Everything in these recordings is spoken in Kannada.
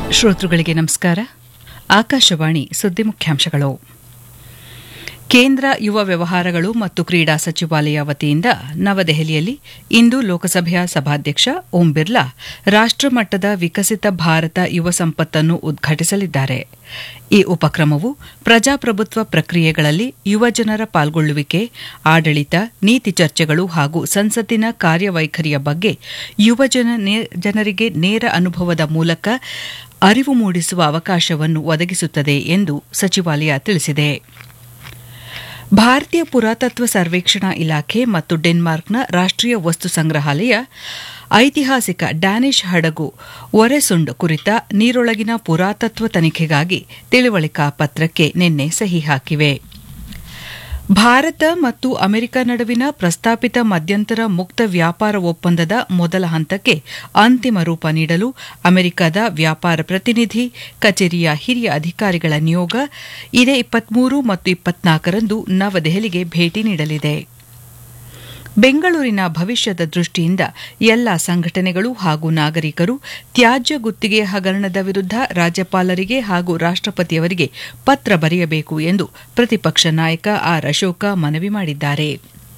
ಶ್ರೋತೃಗಳಿಗೆ ನಮಸ್ಕಾರ ಆಕಾಶವಾಣಿ ಸುದ್ದಿ ಮುಖ್ಯಾಂಶಗಳು ಕೇಂದ್ರ ಯುವ ವ್ಯವಹಾರಗಳು ಮತ್ತು ಕ್ರೀಡಾ ಸಚಿವಾಲಯ ವತಿಯಿಂದ ನವದೆಹಲಿಯಲ್ಲಿ ಇಂದು ಲೋಕಸಭೆಯ ಸಭಾಧ್ಯಕ್ಷ ಓಂ ಬಿರ್ಲಾ ರಾಷ್ಟಮಟ್ಟದ ವಿಕಸಿತ ಭಾರತ ಯುವ ಸಂಪತ್ತನ್ನು ಉದ್ಘಾಟಿಸಲಿದ್ದಾರೆ ಈ ಉಪಕ್ರಮವು ಪ್ರಜಾಪ್ರಭುತ್ವ ಪ್ರಕ್ರಿಯೆಗಳಲ್ಲಿ ಯುವಜನರ ಪಾಲ್ಗೊಳ್ಳುವಿಕೆ ಆಡಳಿತ ನೀತಿ ಚರ್ಚೆಗಳು ಹಾಗೂ ಸಂಸತ್ತಿನ ಕಾರ್ಯವೈಖರಿಯ ಬಗ್ಗೆ ಯುವಜನ ಜನರಿಗೆ ನೇರ ಅನುಭವದ ಮೂಲಕ ಅರಿವು ಮೂಡಿಸುವ ಅವಕಾಶವನ್ನು ಒದಗಿಸುತ್ತದೆ ಎಂದು ಸಚಿವಾಲಯ ತಿಳಿಸಿದೆ ಭಾರತೀಯ ಪುರಾತತ್ವ ಸರ್ವೇಕ್ಷಣಾ ಇಲಾಖೆ ಮತ್ತು ಡೆನ್ಮಾರ್ಕ್ನ ರಾಷ್ಟೀಯ ವಸ್ತು ಸಂಗ್ರಹಾಲಯ ಐತಿಹಾಸಿಕ ಡ್ಯಾನಿಶ್ ಹಡಗು ಒರೆಸುಂಡ್ ಕುರಿತ ನೀರೊಳಗಿನ ಪುರಾತತ್ವ ತನಿಖೆಗಾಗಿ ತಿಳುವಳಿಕಾ ಪತ್ರಕ್ಕೆ ನಿನ್ನೆ ಸಹಿ ಹಾಕಿವೆ ಭಾರತ ಮತ್ತು ಅಮೆರಿಕ ನಡುವಿನ ಪ್ರಸ್ತಾಪಿತ ಮಧ್ಯಂತರ ಮುಕ್ತ ವ್ಯಾಪಾರ ಒಪ್ಪಂದದ ಮೊದಲ ಹಂತಕ್ಕೆ ಅಂತಿಮ ರೂಪ ನೀಡಲು ಅಮೆರಿಕದ ವ್ಯಾಪಾರ ಪ್ರತಿನಿಧಿ ಕಚೇರಿಯ ಹಿರಿಯ ಅಧಿಕಾರಿಗಳ ನಿಯೋಗ ಇದೇ ಇಪ್ಪತ್ಮೂರು ಮತ್ತು ಇಪ್ಪತ್ನಾಲ್ಕರಂದು ನವದೆಹಲಿಗೆ ಭೇಟಿ ನೀಡಲಿದೆ ಬೆಂಗಳೂರಿನ ಭವಿಷ್ಯದ ದೃಷ್ಟಿಯಿಂದ ಎಲ್ಲ ಸಂಘಟನೆಗಳು ಹಾಗೂ ನಾಗರಿಕರು ತ್ಯಾಜ್ಯ ಗುತ್ತಿಗೆ ಹಗರಣದ ವಿರುದ್ಧ ರಾಜ್ಯಪಾಲರಿಗೆ ಹಾಗೂ ರಾಷ್ಟಪತಿಯವರಿಗೆ ಪತ್ರ ಬರೆಯಬೇಕು ಎಂದು ಪ್ರತಿಪಕ್ಷ ನಾಯಕ ಆರ್ ಅಶೋಕ ಮನವಿ ಮಾಡಿದ್ದಾರೆ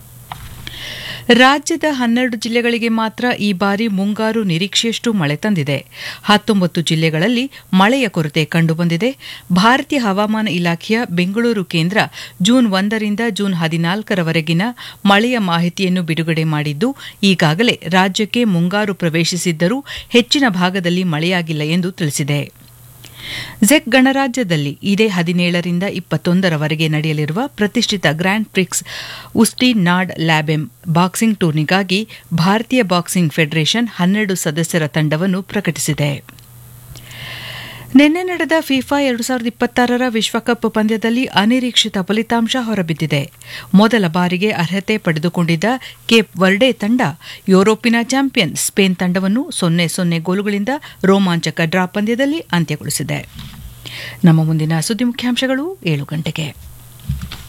ರಾಜ್ಯದ ಹನ್ನೆರಡು ಜಿಲ್ಲೆಗಳಿಗೆ ಮಾತ್ರ ಈ ಬಾರಿ ಮುಂಗಾರು ನಿರೀಕ್ಷೆಯಷ್ಟು ಮಳೆ ತಂದಿದೆ ಹತ್ತೊಂಬತ್ತು ಜಿಲ್ಲೆಗಳಲ್ಲಿ ಮಳೆಯ ಕೊರತೆ ಕಂಡುಬಂದಿದೆ ಭಾರತೀಯ ಹವಾಮಾನ ಇಲಾಖೆಯ ಬೆಂಗಳೂರು ಕೇಂದ್ರ ಜೂನ್ ಒಂದರಿಂದ ಜೂನ್ ಹದಿನಾಲ್ಕರವರೆಗಿನ ಮಳೆಯ ಮಾಹಿತಿಯನ್ನು ಬಿಡುಗಡೆ ಮಾಡಿದ್ದು ಈಗಾಗಲೇ ರಾಜ್ಯಕ್ಕೆ ಮುಂಗಾರು ಪ್ರವೇಶಿಸಿದ್ದರೂ ಹೆಚ್ಚಿನ ಭಾಗದಲ್ಲಿ ಮಳೆಯಾಗಿಲ್ಲ ಎಂದು ತಿಳಿಸಿದೆ ಜೆಕ್ ಗಣರಾಜ್ಯದಲ್ಲಿ ಇದೇ ಹದಿನೇಳರಿಂದ ಇಪ್ಪತ್ತೊಂದರವರೆಗೆ ನಡೆಯಲಿರುವ ಪ್ರತಿಷ್ಠಿತ grand prix Usti nad Labem boxing ಟೂರ್ನಿಗಾಗಿ ಭಾರತೀಯ ಬಾಕ್ಸಿಂಗ್ ಫೆಡರೇಷನ್ ಹನ್ನೆರಡು ಸದಸ್ಯರ ತಂಡವನ್ನು ಪ್ರಕಟಿಸಿದೆ ನಿನ್ನೆ ನಡೆದ ಫಿಫಾ ಎರಡು ಸಾವಿರದ ಇಪ್ಪತ್ತಾರರ ವಿಶ್ವಕಪ್ ಪಂದ್ಯದಲ್ಲಿ ಅನಿರೀಕ್ಷಿತ ಫಲಿತಾಂಶ ಹೊರಬಿದ್ದಿದೆ ಮೊದಲ ಬಾರಿಗೆ ಅರ್ಹತೆ ಪಡೆದುಕೊಂಡಿದ್ದ ಕೇಪ್ ವರ್ಡೆ ತಂಡ ಯುರೋಪಿನ ಚಾಂಪಿಯನ್ ಸ್ಪೇನ್ ತಂಡವನ್ನು ಸೊನ್ನೆ ಸೊನ್ನೆ ಗೋಲುಗಳಿಂದ ರೋಮಾಂಚಕ ಡ್ರಾ ಪಂದ್ಯದಲ್ಲಿ ಅಂತ್ಯಗೊಳಿಸಿದೆ ನಮ್ಮ ಮುಂದಿನ ಸುದ್ದಿ ಮುಖ್ಯಾಂಶಗಳು ಏಳು ಗಂಟೆಗೆ